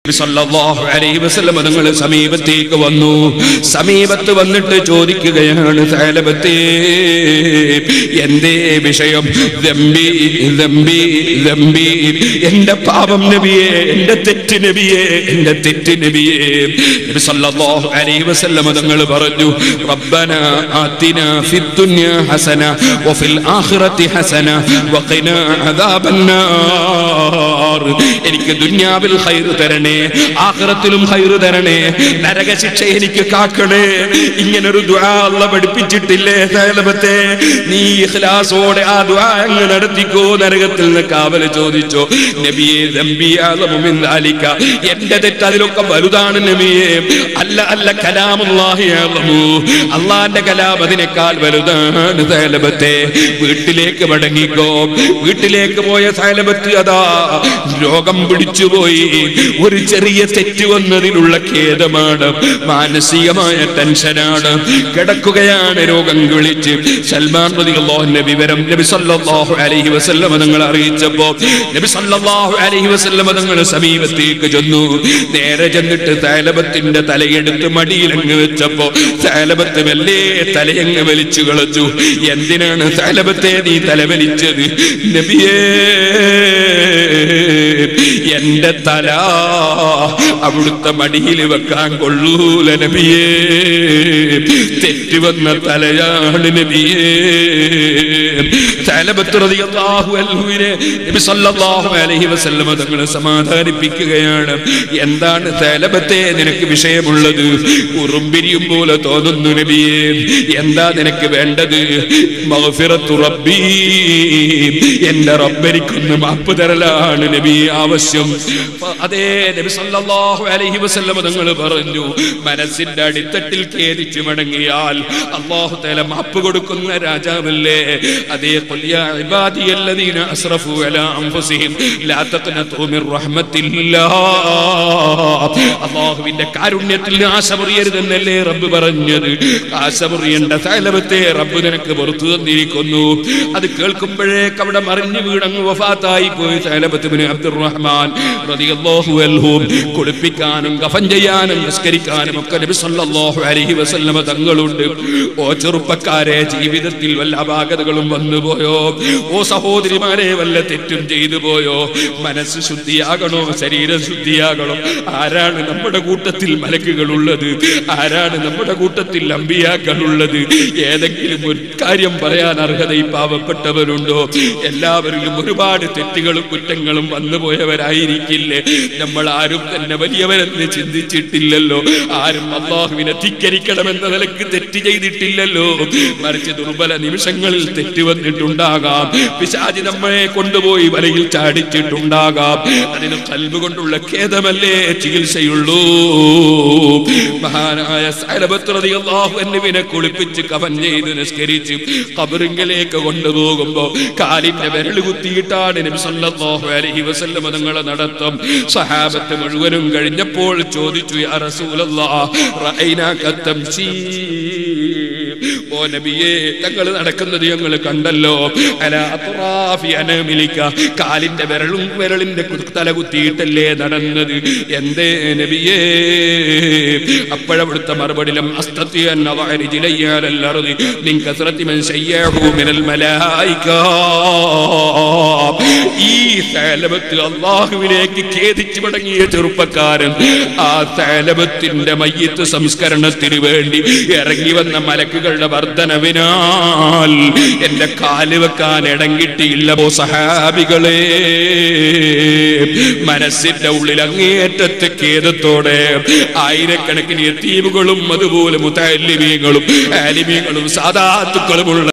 സല്ലല്ലാഹു അലൈഹി വസല്ലം നിങ്ങൾ സമീപത്തേക്ക് വന്നു സമീപത്ത് വന്നിട്ട് ചോദിക്കുകയാണ് സൈലബത്തേ എന്തേ വിഷയം ദമ്പി ദമ്പി ദമ്പി എന്റെ പാപം നബിയെ എന്റെ തെറ്റ് നബിയെ എന്റെ തെറ്റ് നബിയെ നബി സല്ലല്ലാഹു അലൈഹി വസല്ലം തങ്ങൾ പറഞ്ഞു റബ്ബന ആതിന ഫിദ് ദുനിയ ഹസന വഫിൽ ആഖിറതി ഹസന വഖിന അദാബന്നാർ എനിക്ക് ദുനിയാവിൽ ഖൈർ തരണേ ആഖിറത്തിലും ഖൈർ തരണേ നരകശിക്ഷ എനിക്ക് കാക്കണേ ഇങ്ങനൊരു ദുആ അല്ല പഠിപ്പിച്ചിട്ടില്ലേ സൈലബത്തെ നീ ഇഖ്ലാസോടെ ആ ദുആ അങ്ങ് നടത്തിക്കോ നരകത്തിൽ നിന്ന് കാവൽ ചോദിച്ചോ നബിയെ ദംബി അഅ്ലമു മിൻ ദാലിക എന്റെ തെറ്റ് അതിലൊക്കെ വലുതാണ് നബിയെ അല്ല അല്ല കലാമുല്ലാഹി അഅ്ലമു അള്ളാന്റെ കലാം അതിനേക്കാൾ വലുതാണ് സൈലബത്തെ വീട്ടിലേക്ക് മടങ്ങിക്കോ വീട്ടിലേക്ക് പോയ സൈലബത്ത് അതാ രോഗം പിടിച്ചുപോയി ഒരു ചെറിയ തെറ്റ് വന്നതിലുള്ള ഖേദമാണ് മാനസികമായ ടെൻഷനാണ് കിടക്കുകയാണ് രോഗം വിളിച്ച് സൽമാൻ റളിയല്ലാഹുവിന്റെ വിവരം നബി സല്ലല്ലാഹു അലൈഹി വസല്ലം നിങ്ങൾ അറിയിച്ചപ്പോ നബി സല്ലല്ലാഹു അലൈഹി വസല്ലം നിങ്ങൾ സമീപത്തേക്ക് ചെന്നു നേരെ ചെന്നിട്ട് തൈലബത്തിന്റെ തലയെടുത്ത് മടിയിലങ്ങ് വെച്ചപ്പോ തൈലബത്ത് മെല്ലെ തലയങ്ങ് വലിച്ചു കളഞ്ഞു എന്തിനാണ് തൈലബത്തെ നീ തല വലിച്ചത് നബിയേ എന്റെ തല അവിടുത്തെ മടിയിൽ വെക്കാൻ കൊള്ളൂല നബിയേ തെറ്റുവന്ന തലയാണ് നബിയേ തലബത്ത് റളിയല്ലാഹു അൻഹുവിനെ നബി സല്ലല്ലാഹു അലൈഹി വസല്ലം തങ്ങളെ സമാധാനിപ്പിക്കുകയാണ് എന്താണ് തലബത്തെ നിനക്ക് വിഷയമുള്ളത് ഉറുമ്പിരിയും പോലെ തോന്നുന്നു നബിയേ എന്താ നിനക്ക് വേണ്ടത് മഗ്ഫിറത്തു റബ്ബി എന്റെ റബ്ബരിക്കൊന്ന് മാപ്പ് തരലാണ് നബി ആവശ്യം അതേ നബി സല്ലല്ലാഹു അലൈഹി വസല്ലം തങ്ങൾ പറഞ്ഞു മനസ്സിന്റെ അടിത്തട്ടിൽ ഖേദിച്ചു മടങ്ങിയാൽ അല്ലാഹു തആല മാപ്പ് കൊടുക്കുന്ന രാജാവല്ലേ അതേ ഖുൽ യാ ഇബാദിയല്ലദീന അസ്റഫു അലാ അൻഫുസിഹിം ലാ തഖ്നതു മിർ റഹ്മത്തില്ലാഹ് അല്ലാഹുവിന്റെ കാരുണ്യത്തിൽ ആശമുറിയരുതെന്നല്ലേ റബ്ബ് പറഞ്ഞത് ആശമുറിയേണ്ട സൈലബത്തെ റബ്ബ് നിനക്ക് പുറത്തു തന്നിരിക്കുന്നു അത് കേൾക്കുമ്പോഴേക്ക് അവിടെ മറിഞ്ഞു വീടങ്ങ് വഫാത്തായി പോയി സൈലബത്ത് ബിൻ അബ്ദുറഹ്മാൻ റളിയല്ലാഹു അൻഹു കുളിപ്പിക്കാനും കഫൻ ചെയ്യാനും നിസ്കരിക്കാനും ഒക്കെ നബി സല്ലല്ലാഹു അലൈഹി വസല്ലമ തങ്ങളുണ്ട് ഓ ചെറുപ്പക്കാരെ ജീവിതത്തിൽ വല്ല അപാകതകളും വന്നുപോയോ ഓ സഹോദരിമാരെ വല്ല തെറ്റും ചെയ്തു പോയോ മനസ്സ് ശുദ്ധിയാകണോ ശരീരം ശുദ്ധിയാകണോ ആരാണ് നമ്മുടെ കൂട്ടത്തിൽ മലക്കുകൾ ഉള്ളത് ആരാണ് നമ്മുടെ കൂട്ടത്തിൽ അമ്പിയാക്കൾ ഉള്ളത് ഏതെങ്കിലും ഒരു കാര്യം പറയാൻ അർഹത ഈ പാവപ്പെട്ടവരുണ്ടോ എല്ലാവരിലും ഒരുപാട് തെറ്റുകളും കുറ്റങ്ങളും വന്നുപോയവരായിരിക്കില്ലേ നമ്മൾ ആരും തന്നെ വലിയവരെന്ന് ചിന്തിച്ചിട്ടില്ലല്ലോ ആരും അള്ളാഹുവിനെ ധിക്കരിക്കണമെന്ന നിലക്ക് തെറ്റ് ചെയ്തിട്ടില്ലല്ലോ മറിച്ച് ദുർബല നിമിഷങ്ങളിൽ തെറ്റ് വന്നിട്ടുണ്ടാകാം പിശാചി നമ്മളെ കൊണ്ടുപോയി വലയിൽ ചാടിച്ചിട്ടുണ്ടാകാം അതിന് കൽബ് കൊണ്ടുള്ള ഖേദമല്ലേ ചികിത്സയുള്ളൂ മഹാനായ സൈലബത്ത് റളിയല്ലാഹു അൻഹുവിനെ കുളിപ്പിച്ച് കഫൻ ചെയ്ത് നിസ്കരിച്ച് ഖബറിങ്കിലേക്ക് കൊണ്ടുപോകുമ്പോ കാലിന്റെ വിരൽ കുത്തിയിട്ടാണ് നബി സല്ലല്ലാഹു അലൈഹി വസല്ലം തങ്ങളെ നടത്തം സഹാബത്ത് മുഴുവനും കഴിഞ്ഞപ്പോൾ ചോദിച്ചു യാ റസൂലല്ലാഹ് റഅയ്നാക തംശീ ഓ നബിയേ തങ്ങൾ നടക്കുന്നത് ഞങ്ങൾ കണ്ടല്ലോ അലാ അത്റാഫി അനമിലിക കാലിന്റെ വിരലും വിരലിന്റെ കു- തല കുത്തിയിട്ടല്ലേ നടന്നത് എന്തേ നബിയേ അപ്പോഴവിടുത്തെ മറുപടിയിലും അസ്തത്തിയൻ ജിലയ്യാലല്ലറുതി നിൻ കസ്രത്തി മൻ ശയ്യാഹു മിനൽ മലായിക ഈ തലബത്ത് അള്ളാഹുവിലേക്ക് ഖേദിച്ചു മടങ്ങിയ ചെറുപ്പക്കാരൻ ആ തലബത്തിന്റെ മയ്യത്ത് സംസ്കരണത്തിന് വേണ്ടി ഇറങ്ങി വന്ന മലക്കുകളുടെ വർധനവിനാൽ എന്റെ കാല് വെക്കാൻ ഇടം കിട്ടിയില്ല ഓ സഹാബികളെ മനസ്സിന്റെ ഉള്ളിൽ അങ്ങേയറ്റത്തെ ഖേദത്തോടെ ആയിരക്കണക്കിന് യത്തീമുകളും അതുപോലെ മുത്തല്ലിമീങ്ങളും ആലിമീങ്ങളും സാധാത്തുക്കളുമുള്ള